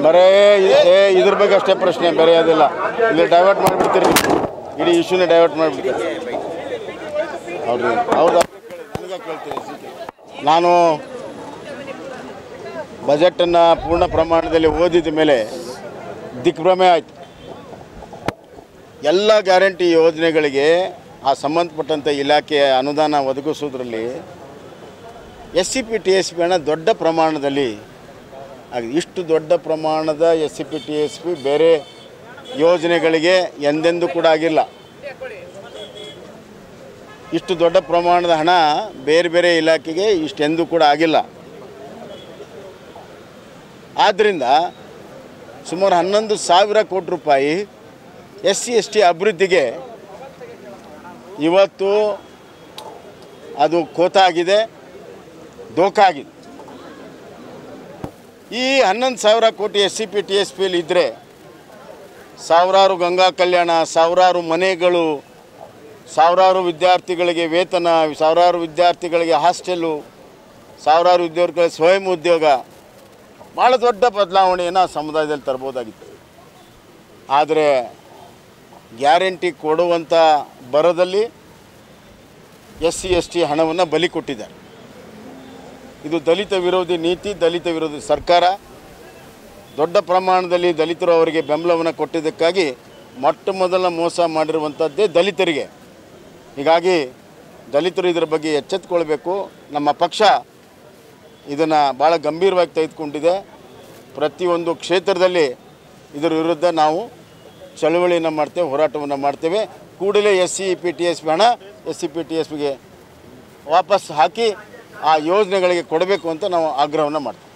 ಬರೇ ಏ ಇದ್ರ ಬಗ್ಗೆ ಅಷ್ಟೇ ಪ್ರಶ್ನೆ ಬೇರೆ ಅದಿಲ್ಲ ಇಲ್ಲಿ ಡೈವರ್ಟ್ ಮಾಡಿಬಿಡ್ತೀರಿ ಇಡೀ ಇಶ್ಯೂನೇ ಡೈವರ್ಟ್ ಮಾಡಿಬಿಡ್ತೀರಿ ಅವ್ರು ಅವ್ರದ್ದು ನನಗೆ ಕೇಳ್ತೀನಿ ನಾನು ಬಜೆಟನ್ನು ಪೂರ್ಣ ಪ್ರಮಾಣದಲ್ಲಿ ಓದಿದ ಮೇಲೆ ದಿಗ್ಭ್ರಮೆ ಆಯಿತು ಎಲ್ಲ ಗ್ಯಾರಂಟಿ ಯೋಜನೆಗಳಿಗೆ ಆ ಸಂಬಂಧಪಟ್ಟಂಥ ಇಲಾಖೆಯ ಅನುದಾನ ಒದಗಿಸೋದ್ರಲ್ಲಿ S C P T S P ಹಣ ದೊಡ್ಡ ಪ್ರಮಾಣದಲ್ಲಿ ಆಗಿದೆ ಇಷ್ಟು ದೊಡ್ಡ ಪ್ರಮಾಣದ S C P T S P ಬೇರೆ ಯೋಜನೆಗಳಿಗೆ ಎಂದೆಂದೂ ಕೂಡ ಆಗಿಲ್ಲ ಇಷ್ಟು ದೊಡ್ಡ ಪ್ರಮಾಣದ ಹಣ ಬೇರೆ ಬೇರೆ ಇಲಾಖೆಗೆ ಇಷ್ಟೆಂದೂ ಕೂಡ ಆಗಿಲ್ಲ ಆದ್ದರಿಂದ ಸುಮಾರು ಹನ್ನೊಂದು ಸಾವಿರ ಕೋಟಿ ರೂಪಾಯಿ ಎಸ್ ಸಿ ಎಸ್ ಟಿ ಅಭಿವೃದ್ಧಿಗೆ ಇವತ್ತು ಅದು ಖೋತ ಆಗಿದೆ ದೋಖ ಆಗಿದೆ ಈ ಹನ್ನೊಂದು ಸಾವಿರ ಕೋಟಿ S C P T S ಪಿಯಲ್ಲಿ ಇದ್ದರೆ ಸಾವಿರಾರು ಗಂಗಾ ಕಲ್ಯಾಣ ಸಾವಿರಾರು ಮನೆಗಳು ಸಾವಿರಾರು ವಿದ್ಯಾರ್ಥಿಗಳಿಗೆ ವೇತನ ಸಾವಿರಾರು ವಿದ್ಯಾರ್ಥಿಗಳಿಗೆ ಹಾಸ್ಟೆಲ್ಲು ಸಾವಿರಾರು ಉದ್ಯೋಗಗಳಿಗೆ ಸ್ವಯಂ ಉದ್ಯೋಗ ಭಾಳ ದೊಡ್ಡ ಬದಲಾವಣೆಯನ್ನು ಆ ಸಮುದಾಯದಲ್ಲಿ ತರ್ಬೋದಾಗಿತ್ತು ಆದರೆ ಗ್ಯಾರಂಟಿ ಕೊಡುವಂಥ ಬರದಲ್ಲಿ ಎಸ್ ಸಿ ಎಸ್ ಟಿ ಹಣವನ್ನು ಬಲಿ ಕೊಟ್ಟಿದ್ದಾರೆ ಇದು ದಲಿತ ವಿರೋಧಿ ನೀತಿ ದಲಿತ ವಿರೋಧಿ ಸರ್ಕಾರ ದೊಡ್ಡ ಪ್ರಮಾಣದಲ್ಲಿ ದಲಿತರು ಅವರಿಗೆ ಬೆಂಬಲವನ್ನು ಕೊಟ್ಟಿದ್ದಕ್ಕಾಗಿ ಮೊಟ್ಟ ಮೊದಲ ಮೋಸ ಮಾಡಿರುವಂಥದ್ದೇ ದಲಿತರಿಗೆ ಹೀಗಾಗಿ ದಲಿತರು ಇದರ ಬಗ್ಗೆ ಎಚ್ಚೆತ್ತುಕೊಳ್ಬೇಕು ನಮ್ಮ ಪಕ್ಷ ಇದನ್ನು ಭಾಳ ಗಂಭೀರವಾಗಿ ತೆಗೆದುಕೊಂಡಿದೆ ಪ್ರತಿಯೊಂದು ಕ್ಷೇತ್ರದಲ್ಲಿ ಇದರ ವಿರುದ್ಧ ನಾವು ಚಳವಳಿಯನ್ನು ಮಾಡ್ತೇವೆ ಹೋರಾಟವನ್ನು ಮಾಡ್ತೇವೆ ಕೂಡಲೇ S C P T S P ಹಣ S C P T S ಪಿಗೆ ವಾಪಸ್ ಹಾಕಿ ಆ ಯೋಜನೆಗಳಿಗೆ ಕೊಡಬೇಕು ಅಂತ ನಾವು ಆಗ್ರಹವನ್ನು ಮಾಡ್ತೇವೆ